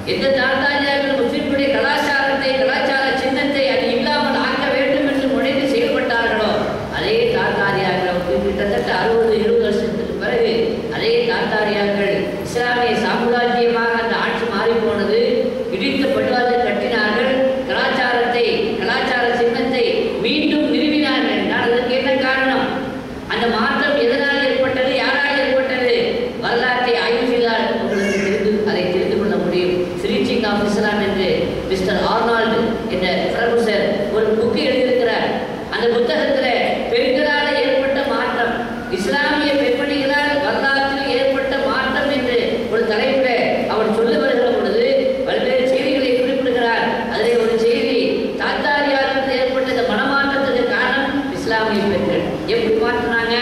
எந்த தாத்தாஜியார்கள் முஸ்லிம்களுடைய கலாச்சாரத்தை கலாச்சார சின்னத்தை அது இல்லாமல் ஆக்க வேண்டும் என்று முனைந்து செயல்பட்டார்களோ அதே தாத்தாரியார்கள் கிட்டத்தட்ட அறுபது எழுபது வருஷத்துக்கு பிறகு அதே தாத்தாரியார்கள் இஸ்லாமிய சாம்ராஜ்யமாக அந்த ஆட்சி மாறி போனது இடித்த படுவாதை கட்டினார்கள் கலாச்சாரத்தை கலாச்சார சின்னத்தை மீண்டும் நிறுவினார்கள் என்றால் அதற்கு என்ன காரணம் அந்த மாற்றம் எதனால் ஏற்பட்டது யாரால் ஏற்பட்டது வரலாற்றை ஆய்வு செய்தால் உங்களுக்கு தெரிந்து அதை தெரிந்து கொள்ள முடியும் ஸ்ரீச்சிங் ஆஃப் இஸ்லாம் என்று மிஸ்டர் ஆர்னால்டு என்ற ப்ரொஃபசர் ஒரு புக்கு எழுதியிருக்கிறார் அந்த புத்தகத்தில் பெண்களால் ஏற்பட்ட மாற்றம் இஸ்லாமிய பெண்மணிகளால் வரலாற்றில் ஏற்பட்ட மாற்றம் என்று ஒரு தலைப்பில் அவர் சொல்லி வருகிற பொழுது பல்வேறு செய்திகளை குறிப்பிடுகிறார் அதிலே ஒரு செய்தி தாத்தாரியாருக்கு ஏற்பட்ட இந்த மனமாற்றத்துக்கு காரணம் இஸ்லாமிய பெண்கள் எப்படி மாற்றினாங்க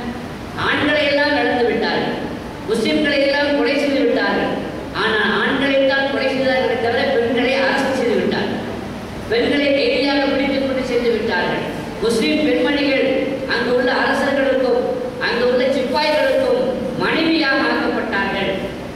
ஆண்களை எல்லாம் நடந்து விட்டார்கள் முஸ்லிம்களை எல்லாம் கொலை செய்து விட்டார்கள் ஆனால் ஆண்களை தான் கொலை செய்தார்களே தவிர பெண்களை அரசு செய்து விட்டார்கள் பெண்களை கைதியாக பிடித்துக் கொண்டு சென்று விட்டார்கள் முஸ்லிம் பெண்மணிகள் அங்கு உள்ள அரசர்களுக்கும் அங்கு உள்ள சிப்பாய்களுக்கும் மனைவியாக ஆக்கப்பட்டார்கள்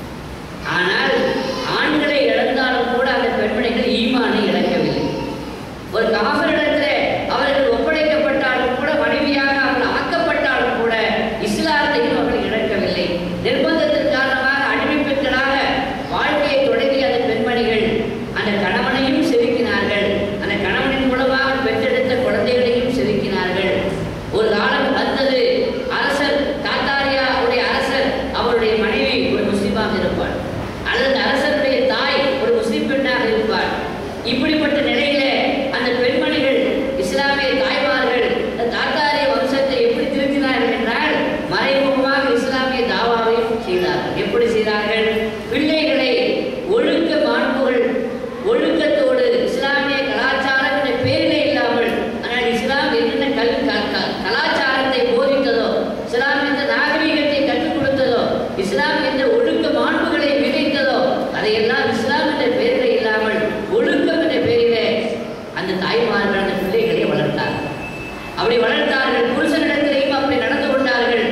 ஆனால் ஆண்களை இழந்தாலும் கூட அந்த பெண்மணிகள் ஈமானை இழக்கவில்லை ஒரு காவலிடத்தில் அவர்கள் ஒப்படைக்கப்பட்டாலும் கூட மனைவியாக அவர்கள் ஆக்கப்பட்டாலும் கூட இஸ்லாத்தையும் அவர்கள் இழக்கவில்லை நிர்பந்தத்தின் காரணமாக அடிமை பெண்களாக வாழ்க்கையை தொடங்கிய அந்த பெண்மணிகள் அந்த கணவனையும் செதுக்கினார்கள் அந்த கணவனின் மூலமாக பெற்றெடுத்த குழந்தைகளையும் செதுக்கினார்கள் ஒரு காலம் வந்தது அரசர் தாத்தாரியா உடைய அரசர் அவருடைய மனைவி ஒரு முஸ்லீமாக இருப்பார் அல்லது அரசருடைய தாய் ஒரு முஸ்லிம் பெண்ணாக இருப்பார் இப்படிப்பட்ட நிலையிலே அந்த பெண்மணிகள் இஸ்லாமிய தாய்மார்கள் இந்த தாத்தாரிய வம்சத்தை எப்படி திருத்தினார்கள் என்றால் மறைமுகமாக இஸ்லாமிய தாவாவையும் செய்தார்கள் எப்படி செய்தார்கள் பிள்ளைகளை ஒழுக்க மாண்புகள் ஒழுக்கத்தோடு இஸ்லாமிய கலாச்சாரம் என்ற பேரிலே இல்லாமல் ஆனால் இஸ்லாம் என்னென்ன கல் க- க- கலாச்சாரத்தை போதித்ததோ இஸ்லாம் என்ற நாகரீகத்தை கற்றுக் கொடுத்ததோ இஸ்லாம் என்ற ஒழுக்க மாண்புகளை விதைத்ததோ அதையெல்லாம் இஸ்லாம் என்ற பெயரிலே இல்லாமல் ஒழுக்கம் என்ற பெயரிலே அந்த தாய்மார்கள் அந்த பிள்ளைகளை வளர்த்தார்கள் அப்படி வளர்த்தார்கள் புருஷனிடத்திலேயும் அப்படி நடந்து கொண்டார்கள்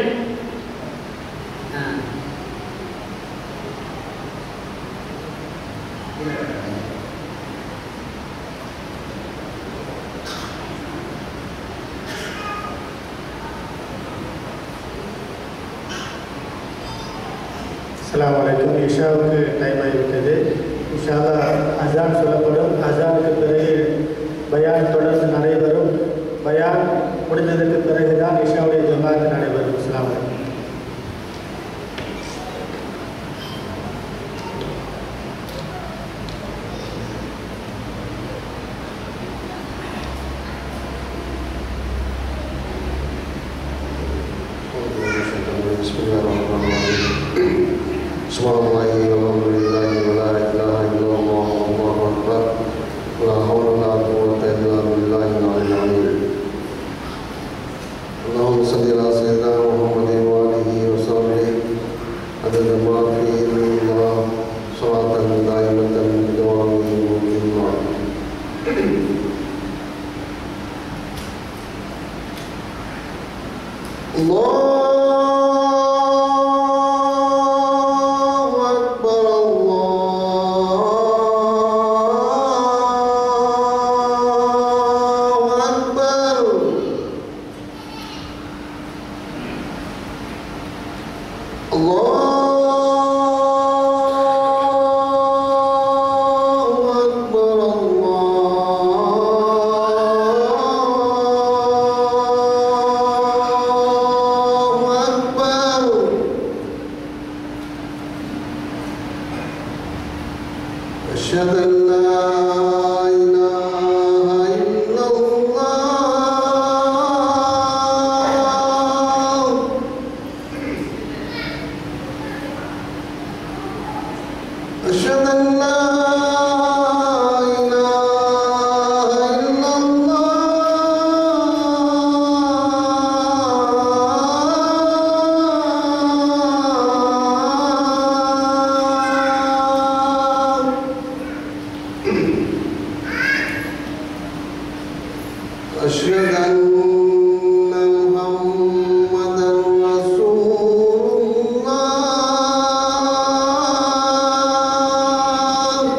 ஆ. அஸ்ஸலாமு அலைக்கும் இஷாவுக்கு டைம் ஆகிவிட்டது இஷாலா அசான் சொல்லப்படும் அசானுக்கு பிறகு பயான் தொடர்ந்து நடைபெறும் பயான் முடிந்ததற்கு பிறகுதான் இஷாவுடைய ஜமாத் நடைபெறும் அஸ்ஸலாமு அலைக்கும் بسم الله الرحمن الرحيم سبحان الله والحمد لله ولا اله الا الله والله اكبر ولا حول ولا قوه الا بالله العلي العظيم اللهم صل على سيدنا محمد واله وصحبه عدد ما في علم الله صلاه دائمه بدوامه مقيما الله أكبر الله أكبر الله أكبر الله أكبر أشهد أن لا إله إلا الله أشهد أن لا إله إلا الله أشهد أن محمدا رسول الله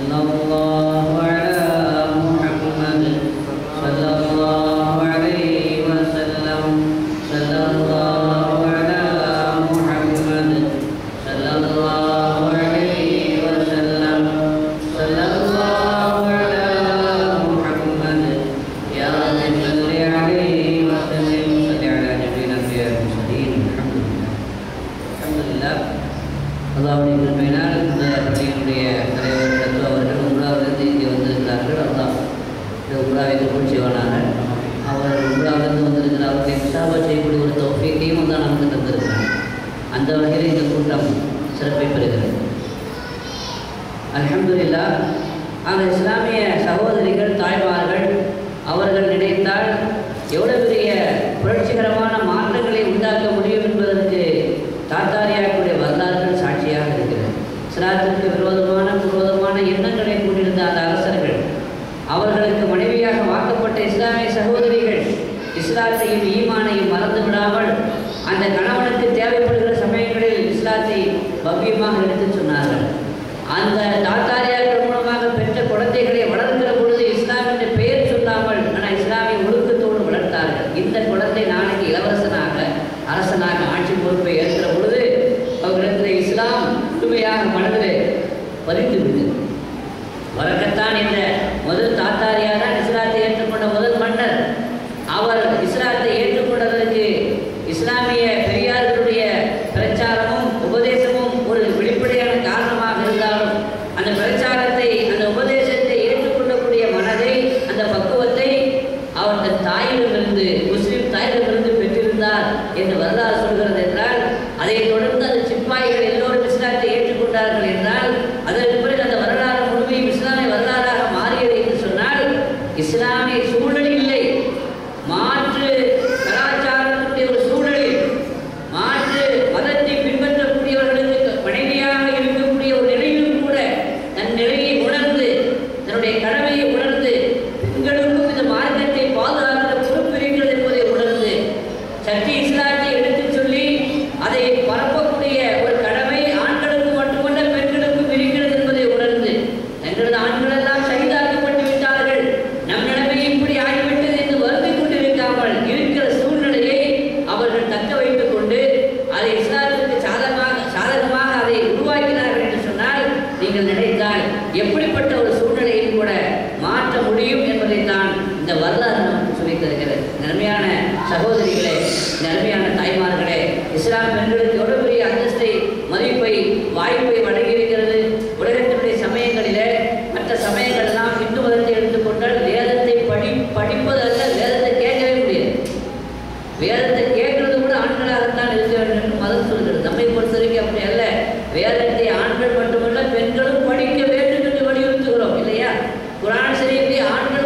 صلى الله على محمد صلى الله عليه وسلم صلى الله على محمد صلى الله عليه وسلم صلى الله على محمد يا رب صل عليه وسلم صل على جميع الانبياء والمرسلين الحمد لله الحمد لله அல்லாவுடைய கிருமையினால் இந்த பள்ளியினுடைய தலைவர் சத்து அவர்கள் உம்ராவிலிருந்து இங்கே வந்திருக்கிறார்கள் அல்லாஹ் இந்த உம்ராவை கபூல் செய்வானாக அவர் உம்ராவிலிருந்து வந்திருக்கிற அவருடைய முசாபா செய்யக்கூடிய ஒரு தௌஃபீக்கையும் தான் நமக்கு தந்திருக்கிறார் அந்த வகையில் இந்த கூட்டம் சிறப்பை பெறுகிறது அல்ஹம்துலில்லா அந்த இஸ்லாமிய சகோதரிகள் தாய்மார்கள் அவர்கள் நினைத்தால் எவ்வளவு பெரிய புரட்சிகரமான மாற்றங்களை உண்டாக்க முடியும் என்பதற்கு தாத்தாரியாருடைய வரலாறுகள் சாட்சியாக இருக்கிறது இஸ்லாத்திற்கு விரோதமான விரோதமான எண்ணங்களை கொண்டிருந்த அந்த அரசர்கள் அவர்களுக்கு மனைவியாக வாக்கப்பட்ட இஸ்லாமிய சகோதரிகள் இஸ்லாத்தையும் ஈமானையும் மறந்து விடாமல் அந்த கணவனுக்கு தேவைப்படுகிற சமயங்களில் இஸ்லாத்தை பவ்யமாக எடுத்துச் சொன்னார்கள் அந்த தாத்தாரியார்கள் மூலமாக பெற்ற குழந்தைகளை வளர்க்கிற பொழுது இஸ்லாம் என்ற பெயர் சொல்லாமல் ஆனால் இஸ்லாமிய ஒழுக்கத்தோடு வளர்த்தார்கள் இந்த குழந்தை நாளைக்கு இளவரசனாக அரசனாக ஆட்சி பொறுப்பை ஏற்கிற பொழுது அவர்களிடத்தில் இஸ்லாம் முழுமையாக மனதில் பதிந்து விட்டது வரக்கத்தான் என்ற முதல் தாத்தாரியார் தான் இஸ்லாத்தை ஏற்றுக்கொண்ட முதல் மன்னர் அவர் இஸ்லாத்தை ஏற்றுக்கொண்டதற்கு இஸ்லாமிய பெரியார்களுடைய பிரச்சாரமும் உபதேசமும் ஒரு வெளிப்படையான காரணமாக இருந்தாலும் அந்த பிரச்சாரத்தை அந்த உபதேசத்தை ஏற்றுக்கொள்ளக்கூடிய மனதை அந்த பக்குவத்தை அவர் தன் தாயிடமிருந்து முஸ்லிம் தாயிடமிருந்து பெற்றிருந்தார் என்று வரலாறு சொல்கிறது என்றால் அதைத் தொடர்ந்து அந்த சிப்பாய்கள் எல்லோரும் இஸ்லாத்தை ஏற்றுக்கொண்டார்கள் என்றால் அதற்கு பிறகு அந்த வரலாறு முழுமையும் இஸ்லாமிய வரலாறாக மாறியது என்று சொன்னால் இஸ்லாமிய சூழல் இல்லை மாற்று கலாச்சாரத்தினுடைய ஒரு சூழலில் மாற்று மதத்தை பின்பற்றக்கூடியவர்களுக்கு மனைவியாக இருக்கக்கூடிய ஒரு நிலையிலும் கூட தன் நிலையை உணர்ந்து தன்னுடைய கடமையை உணர்ந்து பெண்களுக்கும் இந்த மார்க்கத்தை பாதுகாக்கிற பொறுப்பு இருக்கிறது என்பதை உணர்ந்து சக்தி இஸ்லாத்தை எடுத்துச் சொல்லி அதை பரப்பக்கூடிய ஒரு கடமை ஆண்களுக்கு மட்டுமல்ல பெண்களுக்கும் இருக்கிறது என்பதை உணர்ந்து எங்களது ஆண்கள் எல்லாம் சகிதாக்கப்பட்டு விட்டார்கள் நம் நிலைமை இப்படி ஆகிவிட்டது என்று வருந்திக் கொண்டிருக்காமல் இருக்கிற சூழ்நிலையை அவர்கள் தக்க வைத்துக் கொண்டு அதை இஸ்லாத்திற்கு சாதகமாக சாதகமாக அதை உருவாக்கினார்கள் என்று சொன்னால் நீங்கள் நினைத்தால் எப்படிப்பட்ட ஒரு சூழ்நிலையும் கூட மாற்ற முடியும் என்பதைத்தான் இந்த வரலாறு நமக்கு சொல்லித் தருகிறது நன்மையான சகோதரிகளே நன்மையான தாய்மார்களே இஸ்லாம் பெண்களுக்கு எவ்வளவு பெரிய அந்தஸ்தை மதிப்பை வாய்ப்பை வழங்கியிருக்கிறது உலகத்தினுடைய சமயங்களிலே மற்ற சமயங்கள் எல்லாம் இந்து மதத்தை எடுத்துக்கொண்டால் வேதத்தை படி படிப்பதல்ல வேதத்தை கேட்கவே முடியாது வேதத்தை கேட்கறது கூட ஆண்களாகத்தான் இருக்க வேண்டும் என்று மதம் சொல்கிறது நம்மை பொறுத்த வரைக்கும் அப்படி அல்ல வேதத்தை ஆண்கள் மட்டுமல்ல பெண்களும் படிக்க வேண்டும் என்று வலியுறுத்துகிறோம் இல்லையா குரான் ஷரீஃபை ஆண்கள்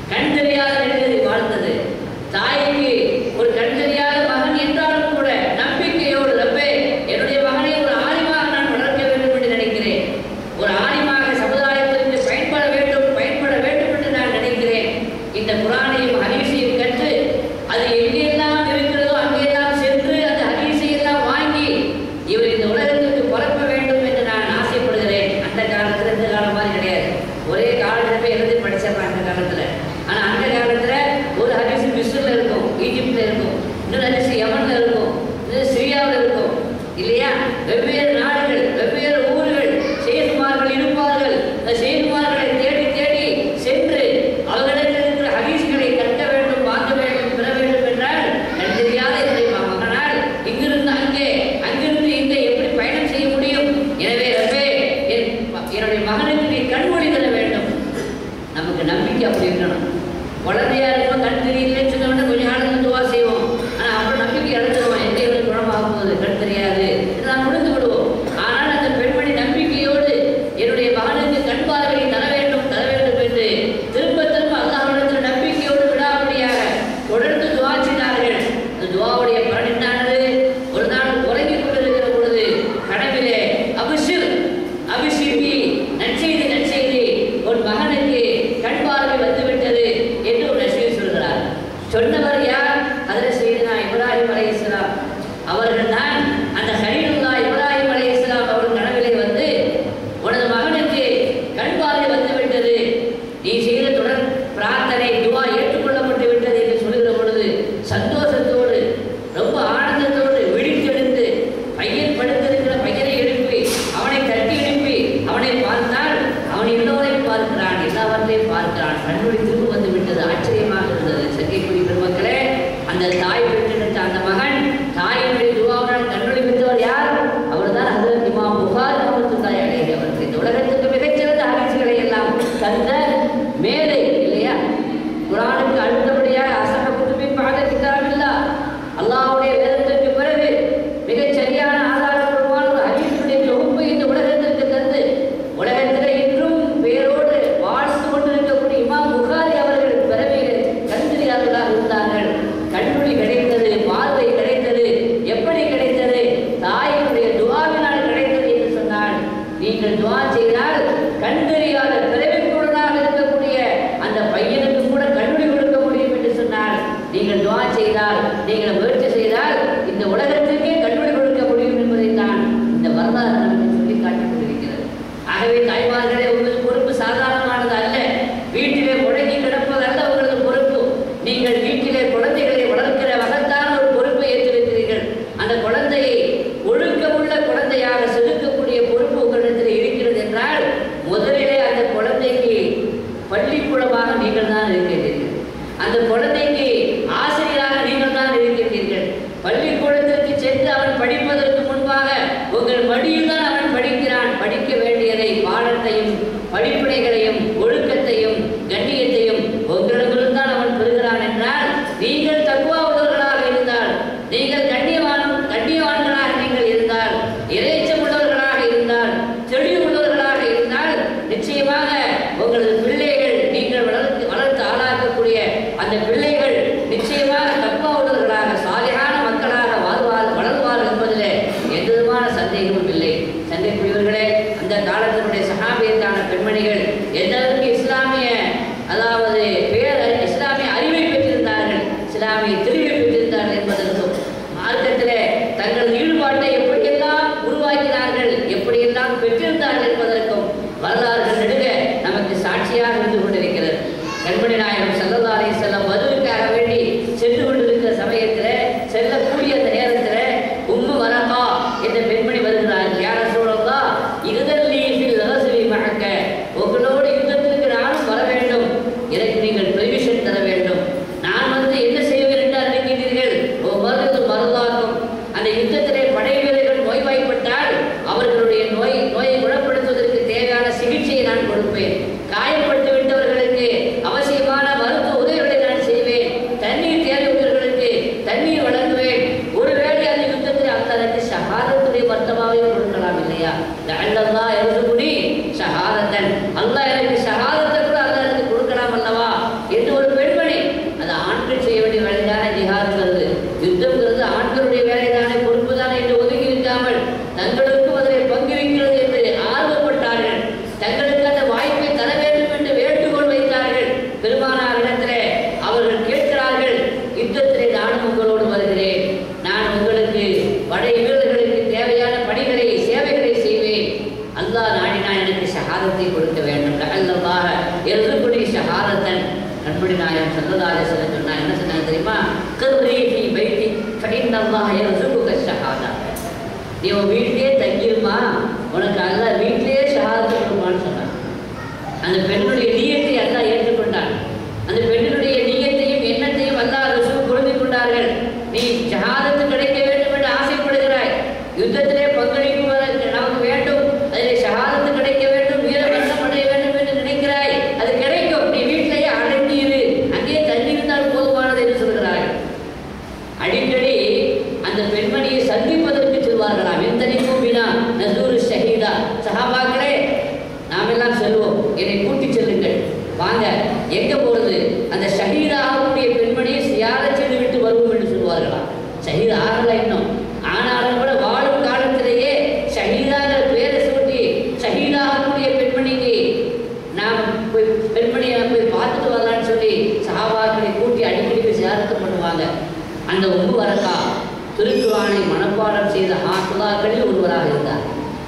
கண் தெரியாத நிலையில் வாழ்ந்தது தாய்க்கு ஒரு கண் தெரியாத மகன் என்றாலும் கூட நம்பிக்கையோடு ரப்பே என்னுடைய மகனை ஒரு ஆலிமாக நான் வளர்க்க வேண்டும் என்று நினைக்கிறேன் ஒரு ஆலிமாக சமுதாயத்திற்கு பயன்பட வேண்டும் பயன்பட வேண்டும் என்று நான் நினைக்கிறேன் இந்த குரானையும் ஹதீஸையும் கற்று அது எங்கெல்லாம் இருக்கிறதோ அங்கெல்லாம் சென்று அந்த ஹதீஸை எல்லாம் வாங்கி இவர் இந்த உலகத்திற்கு பரப்ப வேண்டும் என்று நான் ஆசைப்படுகிறேன் அந்த காலத்துல இந்த காலம் மாதிரி கிடையாது ஒரே காலத்துல போய் எழுதி படிச்சிடலாம் அந்த காலத்துல ஆனா அந்த காலத்துல ஒரு ஹதீஸ் மிஸ்ரில் இருக்கும் ஈஜிப்ட்ல இருக்கும் இன்னொரு ஹதீஸ் யமன்ல இருக்கும் இன்னொரு சிரியாவில் இருக்கும் இல்லையா வெவ்வேறு நாடுகள் வெவ்வேறு ஊர்கள் செய்துமார்கள் இருப்பார்கள் அந்த செய்துமார்களை தேடி தேடி சென்று அவர்களிடத்தில் இருக்கிற ஹதீஸ்களை கற்க வேண்டும் வாங்க வேண்டும் பெற வேண்டும் என்றால் கண் தெரியாத என்னுடைய மகனால் இங்கிருந்து அங்கே அங்கிருந்து இங்கே எப்படி பயணம் செய்ய முடியும் எனவே ரப்பே என் என்னுடைய மகனுக்கு நீ கண்மொழி தர வேண்டும் நமக்கு நம்பிக்கை அப்படி இருக்கணும் குழந்தையா இருக்கும் கண் தெரியலன்னு சொன்ன கொஞ்ச நாள் துவா செய்வோம் ஆனா அப்புறம் நம்பிக்கை இழந்துருவோம் எந்த இவனுக்கு குணமாகும் போது கண் தெரியாது என்று நாம் முடிந்து விடுவோம் ஆனால் அந்த பெண்மணி நம்பிக்கையோடு என்னுடைய மகனுக்கு கண் பார்வையை தர வேண்டும் தர வேண்டும் என்று திரும்ப திரும்ப அல்லாஹ்விடத்தில் நம்பிக்கையோடு விடாபடியாக தொடர்ந்து துவா செய்தார்கள் அந்த துவாவுடைய பலன் என்னானது ஒரு நாள் உறங்கிக் கொண்டிருக்கிற பொழுது கனவிலே அபிஷிர் அபிஷிபி நற்செய்தி நற்செய்தி உன் மகனுக்கு கண் பார்வை வந்துவிட்டது என்று ஒரு நசீர் சொல்கிறார் சொன்னவர் யார் அதில் செய்தனா இப்ராஹிம் அலை இஸ்லாம் அவர்கள் தான் அந்த ஹரீலுல்லா இப்ராஹிம் அலை இஸ்லாம் அவர்கள் கனவிலே வந்து உனது மகனுக்கு கண் பார்வை வந்துவிட்டது நீ செய்த தொடர் பிரார்த்தனை துவா ஏற்றுக்கொள்ளப்பட்டு விட்டது என்று சொல்லுகிற பொழுது சந்தோஷத்தோடு ரொம்ப ஆனந்தத்தோடு விழித்தெழுந்து பையன் படுத்திருக்கிற பையனை எழுப்பி அவனை தட்டி எழுப்பி அவனை பார்த்தால் அவன் எல்லோரையும் பார்க்கிறான் எல்லாவற்றையும் பார்க்கிறான் கண்ணுடி திரும்ப வந்து விட்டது ஆச்சரியமாக இருந்தது சங்கைக்குடி பெருமக்களே அந்த தாய் பெற்றெடுத்த அந்த மகன் தாயினுடைய துவாவுடன் கண்ணுடி பெற்றவர் யார் அவர்தான் ஹதரத் இமாம் புகார் ரஹ்மத்துல்லாஹி அலைஹி அவர்கள் இந்த உலகத்துக்கு மிகச்சிறந்த ஹதீஸ்களை எல்லாம் தந்த மேலை இல்லையா குரானுக்கு அடுத்தபடியாக அசக குத்துபின் பாத கிதாபில்லா அல்லாஹ்வுடைய வேதத்திற்கு பிறகு மிகச் சரியான ஆதாரபூர்வமான ஒரு ஹதீஸுடைய தொகுப்பு இந்த உலகத்திற்கு தந்து உலகத்தில் இன்றும் பேரோடு வாழ்ந்து கொண்டிருக்கக்கூடிய இமாம் புகாரி அவர்கள் பிறவியில் கண்திரியாதவர்களாக இருந்தார்கள் கண்ணுடி கிடைத்தது பார்வை கிடைத்தது எப்படி கிடைத்தது தாயினுடைய துவாவினால் கிடைத்தது என்று சொன்னால் நீங்கள் துவா செய்தால் கண் தெரியாத பிறவிக்குடனாக இருக்கக்கூடிய அந்த பையனுக்கு கூட கண்ணுடி கொடுக்க முடியும் என்று சொன்னால் நீங்கள் துவா செய்தால் நீங்கள் முயற்சி செய்தால் இந்த உலகத்திற்கே கண்ணுடி கொடுக்க முடியும் என்பதைத்தான் இந்த வரலாறு நமக்கு சொல்லி காட்டிக் கொண்டிருக்கிறது ஆகவே தாய்மார்களே உங்களது பொறுப்பு சாதாரணமானது அல்ல வீட்டிலே முடங்கி கிடப்பது அல்ல உங்களது பொறுப்பு நீங்கள் வீட்டிலே குழந்தைகளை வளர்க்கிற வகத்தான ஒரு பொறுப்பை ஏற்றிருக்கிறீர்கள் அந்த குழந்தையை ஒழுக்கமுள்ள குழந்தையாக செதுக்கக்கூடிய பொறுப்பு உங்களிடத்தில் இருக்கிறது என்றால் முதலிலே அந்த குழந்தைக்கு பள்ளிக்கூடமாக நீங்கள் தான் இருக்கின்றீர்கள் அந்த குழந்தைக்கு ஆசிரியராக நீங்கள் தான் இருக்கின்றீர்கள் பள்ளிக்கூடத்திற்கு சென்று அவன் படிப்பதற்கு முன்பாக உங்கள் மடியில் தான் அவன் படிக்கிறான் படிக்க வேண்டியதை பாடத்தையும் படிப்பினைகளையும் ஒழுக்கத்தையும் கண்ணியத்தையும் உங்களிடமிருந்து தான் அவன் பெறுகிறான் என்றால் நீங்கள் தக்குவா உள்ளவர்களாக இருந்தால் நீங்கள் கண்ணியவான் கண்ணியவான்களாக நீங்கள் இருந்தால் இறைச்சம் உள்ளவர்களாக இருந்தால் தெளிவு உள்ளவர்களாக இருந்தால் நிச்சயமாக உங்களது பிள்ளைகள் நீங்கள் வளர்த்து வளர்த்து ஆளாக்கக்கூடிய அந்த பிள்ளைகள் நிச்சயமாக தப்பா உள்ளவர்களாக சாலையான மக்களாக வாழ்வார் வளர்வார் என்பதில் எந்த விதமான சந்தேகமும் இல்லை சந்தைக்குரியவர்களே அந்த காலத்தினுடைய சகாபியத்தான பெண்மணிகள் எந்த அளவுக்கு இஸ்லாமிய அதாவது பேர் இஸ்லாமிய அறிவை பெற்றிருந்தார்கள் இஸ்லாமிய தெரிவை பெற்றிருந்தார்கள் என்பதற்கும் மார்க்கத்திலே தங்கள் ஈடுபாட்டை எப்படியெல்லாம் உருவாக்கினார்கள் எப்படியெல்லாம் பெற்றிருந்தார்கள் என்பதற்கும் வரலாறுகள் நெடுக நமக்கு சாட்சியாக இருந்து கொண்டிருக்கிறது கண்மணி நாயகம் செல்லதாரை செல்ல மதுவுக்காக வேண்டி சென்று கொண்டிருக்கிற சமயத்தில் செல்லக்கூடிய அந்த நேரத்தில் உம்மு வரகா என்ற பெண்மணி வருகிறார்கள் யார சூழலா இதுதல் நீஃபில் ரகசிவி மழக்க உங்களோடு யுத்தத்திற்கு நானும் வர வேண்டும் எனக்கு நீங்கள் பெர்மிஷன் தர வேண்டும் நான் வந்து என்ன செய்வேன் என்று அறிவிக்கிறீர்கள் ஓ மருந்து மருந்தாக்கும் அந்த யுத்தத்திலே படை வீரர்கள் நோய்வாய்ப்பட்டால் அவர்களுடைய நோய் நோயை குணப்படுத்துவதற்கு தேவையான சிகிச்சையை நான் கொடுப்பேன் காயப்பட்டு விட்டவர்களுக்கு அவசியமான மருத்துவ உதவிகளை நான் செய்வேன் தண்ணீர் தேவையுள்ளவர்களுக்கு தண்ணீர் கண்படி நாயகம் சல்லதாலே சொல்ல சொன்னா என்ன சொன்னாங்க தெரியுமா கர்ரீஃபி பைத்தி ஃபஇன்னல்லாஹ யர்சுகுக ஷஹாதா நீ உன் வீட்டிலே தங்கிருமா உனக்கு அல்ல வீட்டிலேயே ஷஹாதத்து கொடுப்பான்னு சொன்னாங்க அந்த பெண்ணுடைய நீயத்தை அல்லாஹ் ஏற்றுக்கொண்டான் அந்த பெண்ணினுடைய நீயத்தையும் எண்ணத்தையும் அல்லாஹ் ரசூல் புரிந்து கொண்டார்கள் நீ ஷஹாதத்து கிடைக்க வேண்டும் என்று ஆசைப்படுகிறாய் யுத்தத்திலே பங்களிப்பு வர- நமக்கு வேண்டும் அதிலே ஷஹாதத்து கிடைக்க வேண்டும் வீர மரணம் அடைய வேண்டும் என்று நினைக்கிறாய் அது கிடைக்கும் நீ வீட்டிலேயே அடங்கியிரு அங்கேயே தங்கியிருந்தால் போதுமானது என்று சொல்கிறார்கள் அடிக்கடி அந்த பெண்மணியை சந்திப்பதற்கு செல்வார்களாம் எந்தனைக்கும் வினா நசூரு ஷஹீதா சஹாபாக்களே நாம் எல்லாம் செல்வோம் என்னை கூட்டிச் செல்லுங்கள் வாங்க எங்க போறது அந்த ஷஹீதா ஆகக்கூடிய பெண்மணியை சியார செய்து விட்டு வருவோம் என்று சொல்வார்களாம் ஷஹீத் ஆகல இன்னும் ஆனாலும் கூட வாழும் காலத்திலேயே ஷஹீதாங்கிற பேரை சூட்டி ஷஹீதாகக்கூடிய பெண்மணிக்கு நாம் போய் பெண்மணியை போய் பார்த்துட்டு வரலான்னு சொல்லி சஹாபாக்களை கூட்டி அடிக்கடி போய் சியாரத்து பண்ணுவாங்க அந்த உம்பு வரக்கா திருக்குறானை மனப்பாடம் செய்த ஹாஃபிலாக்களில் ஒருவராக இருந்தார்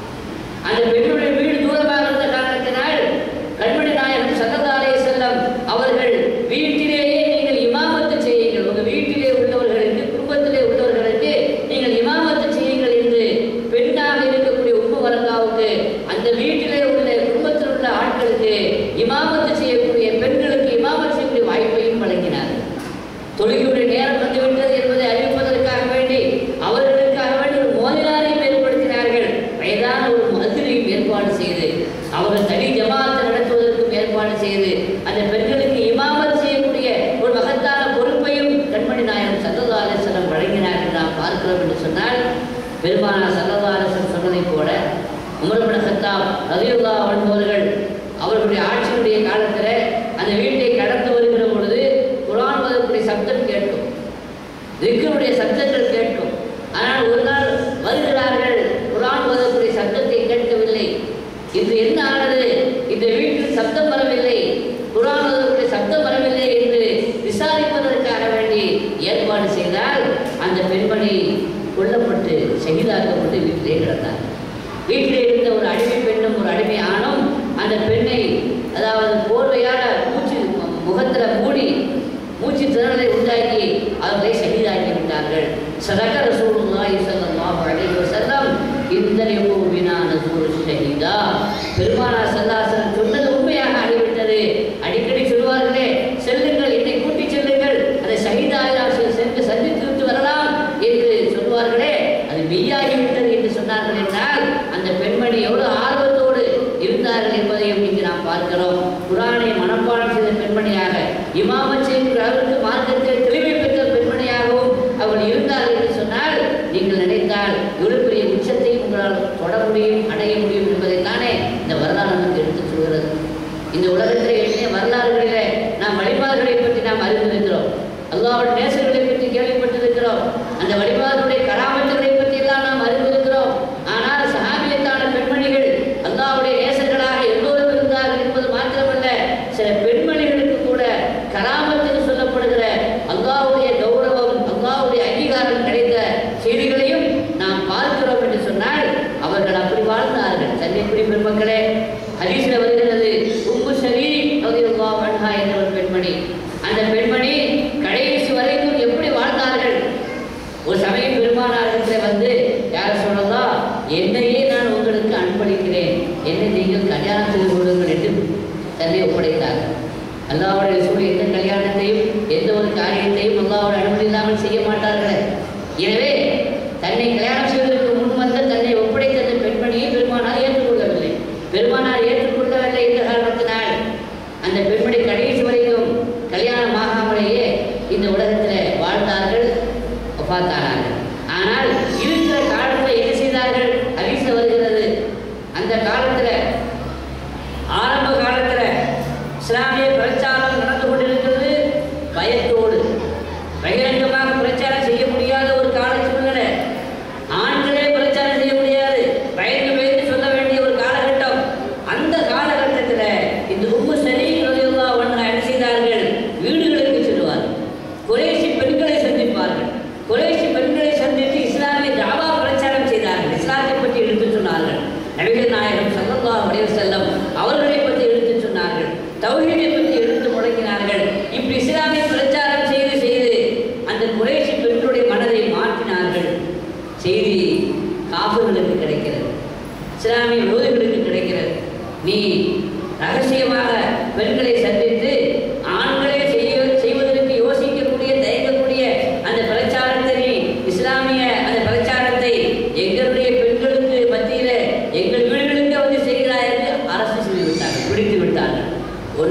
அந்த பெண்ணுடைய வீடு தூரமாக இருந்த காரணத்தினால் கண்மணி நாயகம் சல்லதாலே செல்லம் அவர்கள் வீட்டிலேயே நீங்கள் இமாமத்து செய்யுங்கள் உங்க வீட்டிலே உள்ளவர்களுக்கு குடும்பத்திலே உள்ளவர்களுக்கு நீங்கள் இமாமத்து செய்யுங்கள் என்று பெண்ணாக இருக்கக்கூடிய உம்மு வரக்காவுக்கு அந்த வீட்டிலே உள்ள குடும்பத்தில் உள்ள ஆட்களுக்கு இமாமத்து செய்யக்கூடிய பெண்களுக்கு இமாமத்து செய்யக்கூடிய வாய்ப்பையும் வழங்கினார் தொழுகையுடைய நேரம் வந்துவிட்டது என்பதை அறிவிப்பதற்காக வேண்டி அவர்களுக்காக வேண்டி ஒரு மோதினாரையும் ஏற்படுத்தினார்கள் வயதான ஒரு மதுரையும் ஏற்பாடு செய்து அவர்கள் தனி ஜமாத்தை நடத்துவதற்கும் ஏற்பாடு செய்து அந்த பெண்களுக்கு இமாமத் செய்யக்கூடிய ஒரு மகத்தான பொறுப்பையும் கண்மணி நாயகம் சல்லல்லா அலிஸ்லம் வழங்கினார்கள் நாம் பார்க்கிறோம் என்று சொன்னால் பெருமானா சல்லல்லா அலிஸ்லம் சொன்னதைப் போல உமர்பின் சத்தாப் ரதியுல்லா அவர்கள் அவர்களுடைய ஆட்சியினுடைய காலத்தில் அந்த வீட்டை கடந்து வருகிற பொழுது குரான் ஓதக்கூடிய சப்தம் கேட்கும் திக்கருடைய சப்தங்கள் கேட்கும் ஆனால் ஒரு நாள் வருகிறார்கள் குரான் ஓதக்கூடிய சப்தத்தை கேட்கவில்லை இது என்ன ஆனது இந்த வீட்டில் சப்தம் வரவில்லை குரான் ஓதக்கூடிய சப்தம் வரவில்லை என்று விசாரிப்பதற்காக வேண்டி ஏற்பாடு செய்தால் அந்த பெண்மணி கொல்லப்பட்டு ஷஹீதாக்கப்பட்டு வீட்டிலே கிடந்தார் வீட்டில் இருந்த ஒரு அடிமை பெண்ணும் ஒரு அடிமை ஆணும் அந்த பெண்ணை அதாவது போர்வையான மூச்சு முகத்துல மூடி மூச்சு திறனை உண்டாக்கி அவர்களை ஷஹீதாக்கி விட்டார்கள் சதக ரசூலுல்லாஹி ஸல்லல்லாஹு அலைஹி வஸல்லம் இந்தலியு பினா நசூர் ஷஹீதா பெருமானார் ஸல்லல்லாஹு சொன்னது உண்மையாக ஆகிவிட்டது அடிக்கடி சொல்வார்களே செல்லுங்கள் என்னை கூட்டி செல்லுங்கள் அதை ஷஹீதாக சென்று சந்தித்து விட்டு வரலாம் என்று சொல்வார்களே அது மெய்யாகிவிட்டது என்று சொன்னார்கள் என்றால் அந்த பெண்மணி எவ்வளவு ஆர்வத்தோடு இருந்தார்கள் என்பதையும் இங்கு நாம் பார்க்கிறோம் குரானை மனப்பாடம் செய்த பெண்மணியாக இமாமத் செய்கிற அளவுக்கு மார்க்கத்தில் தெளிவை பெற்ற பெண்மணியாகவும் அவள் இருந்தார்கள் என்று சொன்னால் நீங்கள் நினைத்தால் இவ்வளவு பெரிய உச்சத்தை உங்களால் தொட முடியும் அடைய முடியும் என்பதைத்தானே இந்த வரலாறு நமக்கு எடுத்துச் சொல்கிறது இந்த உலகத்தில் எத்தனை வரலாறுகளிலே நாம் வழிபாடுகளை பற்றி நாம் அறிந்திருக்கிறோம் அல்லாவுடைய நேசர்களை பற்றி கேள்விப்பட்டிருக்கிறோம் அந்த வழிபாடுடைய கராமத்துகளை பற்றி எல்லாம் நாம் அறிந்திருக்கிறோம் ஆனால் சஹாபியத்தான பெண்மணிகள் அல்லாவுடைய நேசர்களாக எல்லோரும் இருந்தார்கள் என்பது மாத்திரமல்ல சில பெண்மணிகளுக்கு கூட கராமத்துக்கு சொல்லப்படுகிற அல்லாவுடைய கௌரவம் அல்லாவுடைய அங்கீகாரம் கிடைத்த செய்திகளையும் நாம் பார்க்கிறோம் என்று சொன்னால் அவர்கள் அப்படி வாழ்ந்தார்கள் சன்னிக்குடி பெருமக்களே ஹதீஸ்ல வருகிறது உம்மு ஷரீப் ரலியல்லாஹு அன்ஹா என்ற ஒரு பெண்மணி அந்த பெண்மணி கடைசி வரைக்கும் எப்படி வாழ்ந்தார்கள் ஒரு சமயம் பெருமானாரத்தில் வந்து யார சொல்லலாம் என்னையே நான் உங்களுக்கு அன்பளிக்கிறேன் என்னை நீங்கள் கல்யாணம் செய்து கொள்ளுங்கள் என்று தன்னை ஒப்படைத்தார்கள் அல்லாவுடைய சூழல் எந்த கல்யாணத்தையும் எந்த ஒரு காரியத்தையும் அல்லாவோட அனுமதி இல்லாமல் செய்ய மாட்டார்கள் எனவே தன்னை கல்யாணம் செய்வதற்கு முன் வந்த தன்னை ஒப்படைத்த அந்த பெண்மணியை பெருமானார் ஏற்றுக்கொள்ளவில்லை பெருமானார் ஏற்றுக்கொள்ளவில்லை என்ற காரணத்தினால் அந்த பெண்மணி கடைசி வரைக்கும் கல்யாணம் ஆகாமலேயே இந்த உலகத்தில் வாழ்ந்தார்கள் ஒப்பாத்தானார்கள் ஆனால் இருக்கிற காலத்தில் என்ன செய்தார்கள் ஹதீஸ்ல வருகிறது அந்த காலத்தில் ஆரம்ப காலத்தில் இஸ்லாமிய பிரச்சாரம் நடந்து கொண்டிருக்கிறது பயத்தோடு பகிரங்கமாக பிரச்சாரம் செய்ய முடியாத ஒரு கால சூழ்நிலை ஆண்களே பிரச்சாரம் செய்ய முடியாது பயந்து பயந்து சொல்ல வேண்டிய ஒரு காலகட்டம் அந்த காலகட்டத்தில் இந்த உம்மு சரி ஒன்று என்ன செய்தார்கள் வீடுகளுக்கு செல்வார்கள் குறைசி பெண்களை சந்திப்பார்கள் குறைசி பெண்களை சந்தித்து இஸ்லாமிய ஜாவா பிரச்சாரம் செய்தார்கள் இஸ்லாத்தை பற்றி எடுத்து சொன்னார்கள் நபிகள் நாயகம் சல்லல்லாஹு அலைஹி வஸல்லம் அவர்களை பற்றி எடுத்து சொன்னார்கள் தௌஹீதை பற்றி எடுத்து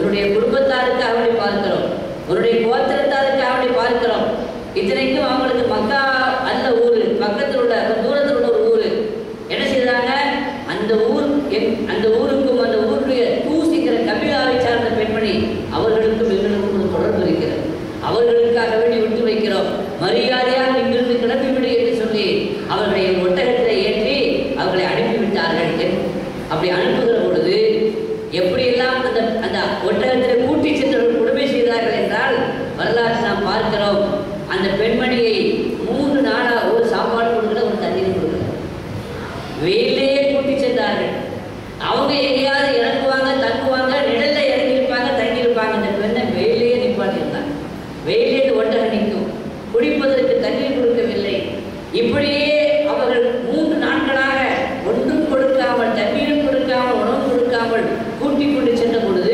உன்னுடைய குடும்பத்தாருக்காக வேண்டி பார்க்கிறோம் உன்னுடைய கோத்திரத்தாருக்காக வேண்டி பார்க்கிறோம் இத்தனைக்கும் அவங்களுக்கு மக்கா அல்ல ஊரு பக்கத்தில் உள்ள கொஞ்சம் தூரத்தில் உள்ள ஒரு ஊரு என்ன செய்தாங்க அந்த ஊர் என்- அந்த ஊருக்கும் அந்த ஊருடைய தூசிக்கிற கபிலாவை சார்ந்த பெண்மணி அவர்களுக்கும் எங்களுக்கும் ஒரு தொடர்பு இருக்கிறது அவர்களுக்காக வேண்டி விட்டு வைக்கிறோம் மரியாதையாக இங்கிருந்து கிளம்பிவிடு என்று சொல்லி அவர்களை ஒட்டகத்தை ஏற்றி அவர்களை அனுப்பிவிட்டார்கள் என்- அப்படி அனுப்புகிற பொழுது எப்படியெல்லாம் அந்த அந்த ஒட்டகத்தில் கூட்டி சென்றவர்கள் கொடுமை செய்தார்கள் என்றால் வரலாற்று நாம் பார்க்கிறோம் அந்த பெண்மணியை மூன்று நாளா ஒரு சாப்பாடு கொடுக்கல ஒரு தண்ணீர் கொடுக்கல வெயிலேயே கூட்டி சென்றார்கள் அவங்க எங்கேயாவது இறங்குவாங்க தங்குவாங்க நிழல்ல இறங்கியிருப்பாங்க தங்கியிருப்பாங்க அந்த பெண்ணை வெயிலேயே நிப்பாட்டியிருந்தாங்க வெயிலே ஒட்டகம் நிற்கும் குடிப்பதற்கு தண்ணீர் கொடுக்கவில்லை இப்படியே அவர்கள் மூன்று நாட்களாக ஒன்றும் கொடுக்காமல் தண்ணீரும் கொடுக்காமல் உணவு கொடுக்காமல் கூட்டிக் கொண்டு சென்ற பொழுது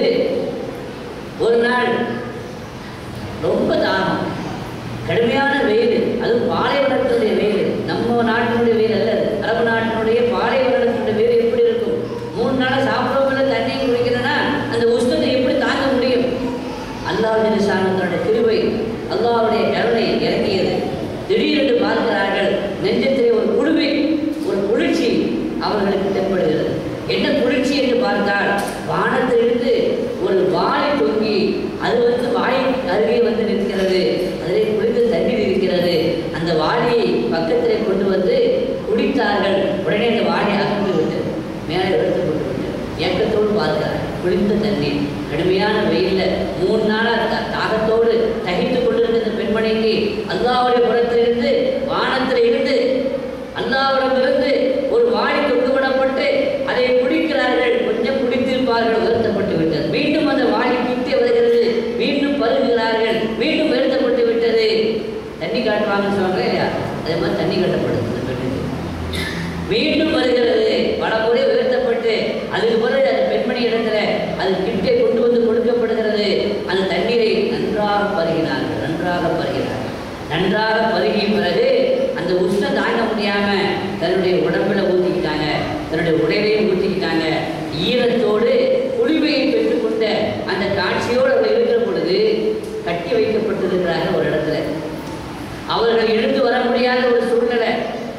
ஒரு நாள் ரொம்ப தாகம் கடுமையான வெயில் அதுவும் பாலைவனத்தினுடைய வெயில் நம்ம நாட்டினுடைய வெயில் அல்ல அது. அரபு நாட்டினுடைய பாலைவனத்தினுடைய வெயில் எப்படி இருக்கும் மூணு நாள் சாப்பிடாமல தண்ணி குடிக்கிறேன்னா அந்த உஷ்ணத்தை எப்படி தாங்க முடியும் அல்லாஹ் சாணத்தோட கிருபை அல்லாஹ்வுடைய கருணை இறங்கியது திடீரென்று பார்க்கிறார்கள் நெஞ்சத்திலே ஒரு குழுமை ஒரு குளிர்ச்சி அவர்களுக்கு தென்படுகிறது என்ன குளிர்ச்சி என்று பார்த்தால் வானத்திலிருந்து ஒரு வாளை தொங்கி அது வந்து வாய் அருகே வந்து நிற்கிறது அதிலே குளிர்ந்து தண்ணீர் இருக்கிறது அந்த வாளியை பக்கத்திலே கொண்டு வந்து குடித்தார்கள் உடனே அந்த வாளி அகன்று விட்டது மேலே எடுத்து கொண்டு விட்டது ஏக்கத்தோடு பார்க்கிறார் குளிர்ந்த தண்ணீர் கடுமையான வெயில்ல மூணு நாளா த- தாகத்தோடு தகித்து கொண்டிருந்த இந்த பெண்மணிக்கு அல்லாவுடைய புறத்திலிருந்து வானத்தில் இருந்து அல்லாவிடமிருந்து ஒரு வாளி கொண்டு விடப்பட்டு அதை குடிக்கிறார்கள் கொஞ்சம் குடித்திருப்பார்கள் வருத்தப்பட்டு விட்டது மீண்டும் அந்த வாளி கிட்டே வருகிறது மீண்டும் பருகுகிறார்கள் மீண்டும் வருத்தப்பட்டு விட்டது தண்ணி காட்டுவாங்கன்னு சொல்றாங்க இல்லையா அதே மாதிரி தண்ணி கட்டப்படுது இந்த பெண்ணுக்கு மீண்டும் வருகிறது பல முறை உயர்த்தப்பட்டு அதுக்கு பிறகு அந்த பெண்மணி இடத்துல அது கிட்டே கொண்டு வந்து கொடுக்கப்படுகிறது அந்த தண்ணீரை நன்றாக பருகினார்கள் நன்றாக பருகினார்கள் நன்றாக பருகிய பிறகு அந்த உஷ்ணம் தாங்க முடியாம தன்னுடைய உடம்புல ஊற்றிக்கிட்டாங்க தன்னுடைய உடையிலையும் ஊற்றிக்கிட்டாங்க ஈரத்தோடு குளிமையை பெற்றுக்கொண்ட அந்த காட்சியோடு அவர் இருக்கிற பொழுது கட்டி வைக்கப்பட்டிருக்கிறார்கள் ஒரு இடத்துல அவர்கள் எழுந்து வர முடியாத ஒரு சூழ்நிலை